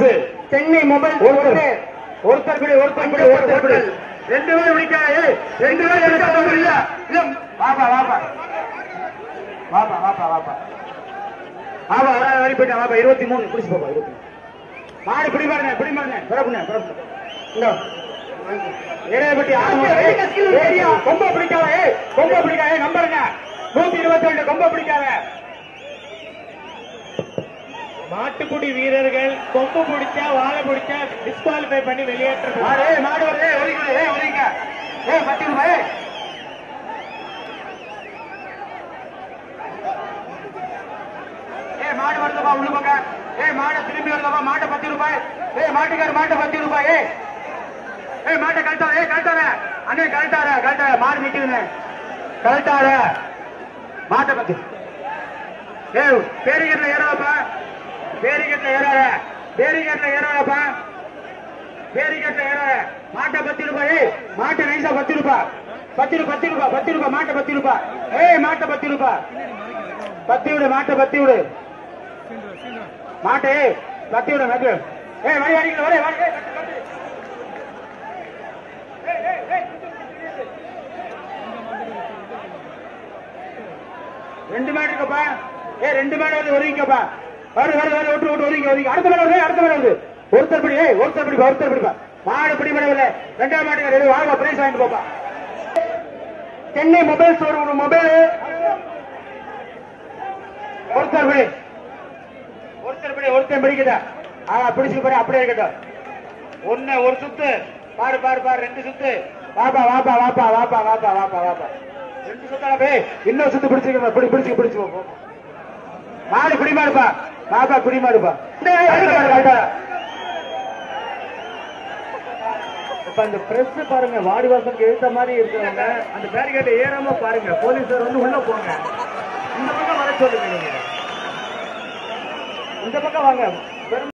காசு சென்னை மொபைல் ஒருத்தர் ஒருத்தர் பிடி ஒருத்தர் பிடி ஒருத்தர் பிடி ரெண்டு பேரும் பிடிக்காத ஏய், ரெண்டு பேரும் பிடிக்காத இல்ல இல்ல வாப்பா வாப்பா வாப்பா வாப்பா வாப்பா வாப்பா வர வரி போயிட்டா வாப்பா இருபத்தி மூணு பிடிச்சு போப்பா இருபத்தி மூணு மாடு பிடி பாருங்க பிடி பாருங்க பிறப்புங்க பிறப்பு இந்த ஏழைப்பட்டி ஏரியா கொம்ப பிடிக்காத ஏய் கொம்ப பிடிக்காத நம்பருங்க நூத்தி இருபத்தி ரெண்டு கொம்ப பிடிக்காத மாட்டுக்குடி வீரர்கள் கொம்பு பிடிச்சா வாழை பிடிச்சா டிஸ்குவாலிஃபை பண்ணி வெளியேற்ற மாடு ஏய், மாடு வருது ஏய், ஒதுக்கிடு ஏய் ஒதுங்க ஏய் பத்து ரூபாய் ஏய் மாடு வருதுப்பா உள்ள போங்க ஏய் மாடு திரும்பி வருதுப்பா மாட்டை பத்து ரூபாய் ஏய் மாட்டுக்கார மாட்டை பத்து ரூபாய் ஏய் ஏய் மாட்டை கழட்டாத ஏய் கழட்டாத அண்ணே கழட்டாத கழட்டாத மாடு நிக்குதுண்ணே கழட்டாத மாட்டை பத்து ஏய் பேரிகேட்ல ஏறாதப்பா பேரிகேட்ல ஏறாத பேரிகேட்ல ஏறாதப்பா பேரிகேட்ல ஏறாத மாட்டை பத்து ரூபாய் ஏய் மாட்டை நைசா பத்து ரூபாய் பத்து ரூபாய் பத்து ரூபாய் பத்து ரூபாய் மாட்டை பத்து ரூபாய் ஏய் மாட்டை பத்து ரூபாய் பத்தி விடு மாட்டை பத்தி விடு மாட்டை ஏய், பத்தி விடு பத்தி விடு ஏய் வரி வரிக்கல வரே வரி ஏய், பத்து, பத்து. ஏய், ஏய், ஏய், ரெண்டு மாடு இருக்கப்பா ஏ ரெண்டு மாடு வந்து ஒதுங்கிக்கப்பா வரு வரு வரு விட்டு விட்டு ஒதுங்கி ஒதுங்கி அடுத்த மாடு வருது அடுத்த மாடு வருது ஒருத்தர் படி ஏய் ஒருத்தர் பிடிப்பா ஒருத்தர் பிடிப்பா மாடு பிடிபடவில்லை ரெண்டாம் மாட்டுக்கு ரெண்டு வாங்க பிரைஸ் வாங்கிட்டு போப்பா சென்னை மொபைல் ஷோரூம் மொபைல் ஒருத்தர் பிடி ஒருத்தர் பிடி ஒருத்தர் பிடிக்குதா ஆ பிடிச்சு பாரு அப்படியே இருக்கட்டும் ஒண்ணு ஒரு சுத்து பாரு பாரு பாரு ரெண்டு சுத்து வாப்பா வாப்பா வாப்பா வாப்பா வாப்பா வாப்பா வாப்பா ரெண்டு சுத்தா பே இன்னொரு சுத்து பிடிச்சிருக்க பிடி பிடிச்சு பிடிச்சு போ, போ மாடு பிடிமாடுப்பா பாப்பா பிடிமாடுப்பா இப்ப அந்த பிரஸ் பாருங்க வாடிவாசலுக்கு எழுத்த மாதிரி இருக்கிறவங்க அந்த பேரிகேட்டை ஏறாம பாருங்க போலீசார் வந்து உள்ள போங்க இந்த பக்கம் வர சொல்லுங்க நீங்க இந்த பக்கம் வாங்க